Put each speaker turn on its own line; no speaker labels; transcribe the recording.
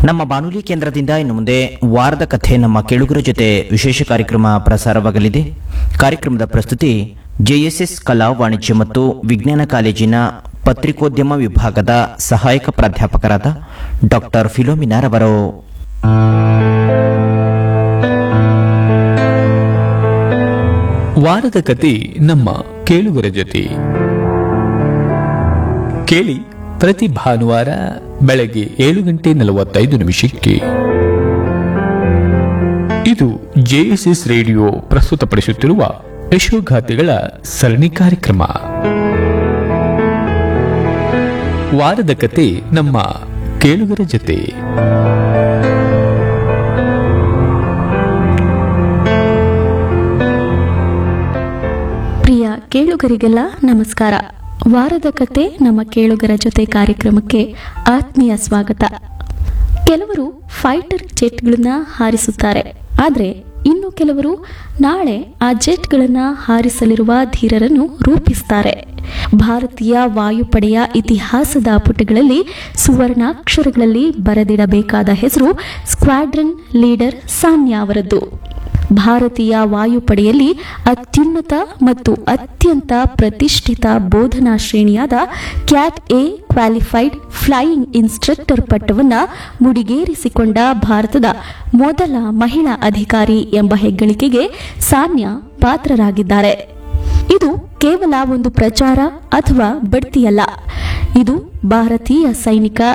ನಮ್ಮ ಬಾನುಲಿ ಕೇಂದ್ರದಿಂದ ಇನ್ನು ಮುಂದೆ ವಾರದ ಕಥೆ ನಮ್ಮ ಕೇಳುಗರ ಜೊತೆ ವಿಶೇಷ ಕಾರ್ಯಕ್ರಮ ಪ್ರಸಾರವಾಗಲಿದೆ ಕಾರ್ಯಕ್ರಮದ ಪ್ರಸ್ತುತಿ ಜೆಎಸ್ಎಸ್ ಕಲಾ ವಾಣಿಜ್ಯ ಮತ್ತು ವಿಜ್ಞಾನ ಕಾಲೇಜಿನ ಪತ್ರಿಕೋದ್ಯಮ ವಿಭಾಗದ ಸಹಾಯಕ ಪ್ರಾಧ್ಯಾಪಕರಾದ ಡಾಕ್ಟರ್ ಫಿಲೋಮಿನಾರವರು
ವಾರದ ಕತೆ ನಮ್ಮ ಕೇಳುಗರ ಜೊತೆ ಕೇಳಿ ಪ್ರತಿ ಭಾನುವಾರ ಬೆಳಗ್ಗೆ ಏಳು ಗಂಟೆ ನಲವತ್ತೈದು ನಿಮಿಷಕ್ಕೆ ಇದು ಜೆಎಸ್ಎಸ್ ರೇಡಿಯೋ ಪ್ರಸ್ತುತಪಡಿಸುತ್ತಿರುವ ಯಶೋಗಾಥೆಗಳ ಸರಣಿ ಕಾರ್ಯಕ್ರಮ ವಾರದ ಕತೆ ನಮ್ಮ ಕೇಳುಗರ ಜೊತೆ
ಪ್ರಿಯ ಕೇಳುಗರಿಗೆಲ್ಲ ನಮಸ್ಕಾರ ವಾರದ ಕತೆ ನಮ್ಮ ಕೇಳುಗರ ಜೊತೆ ಕಾರ್ಯಕ್ರಮಕ್ಕೆ ಆತ್ಮೀಯ ಸ್ವಾಗತ ಕೆಲವರು ಫೈಟರ್ ಜೆಟ್ಗಳನ್ನ ಹಾರಿಸುತ್ತಾರೆ ಆದರೆ ಇನ್ನು ಕೆಲವರು ನಾಳೆ ಆ ಜೆಟ್ಗಳನ್ನ ಹಾರಿಸಲಿರುವ ಧೀರರನ್ನು ರೂಪಿಸುತ್ತಾರೆ ಭಾರತೀಯ ವಾಯುಪಡೆಯ ಇತಿಹಾಸದ ಪುಟಗಳಲ್ಲಿ ಸುವರ್ಣಾಕ್ಷರಗಳಲ್ಲಿ ಬರೆದಿಡಬೇಕಾದ ಹೆಸರು ಸ್ಕ್ವಾಡ್ರನ್ ಲೀಡರ್ ಸಾನ್ಯಾ ಅವರದ್ದು ಭಾರತೀಯ ವಾಯುಪಡೆಯಲ್ಲಿ ಅತ್ಯುನ್ನತ ಮತ್ತು ಅತ್ಯಂತ ಪ್ರತಿಷ್ಠಿತ ಬೋಧನಾ ಶ್ರೇಣಿಯಾದ cat A qualified flying instructor ಪಟ್ಟವನ್ನು ಮುಡಿಗೇರಿಸಿಕೊಂಡ ಭಾರತದ ಮೊದಲ ಮಹಿಳಾ ಅಧಿಕಾರಿ ಎಂಬ ಹೆಗ್ಗಳಿಕೆಗೆ ಸಾನ್ಯಾ ಪಾತ್ರರಾಗಿದ್ದಾರೆ ಇದು ಕೇವಲ ಒಂದು ಪ್ರಚಾರ ಅಥವಾ ಬಡ್ತಿಯಲ್ಲ ಇದು ಭಾರತೀಯ ಸೈನಿಕ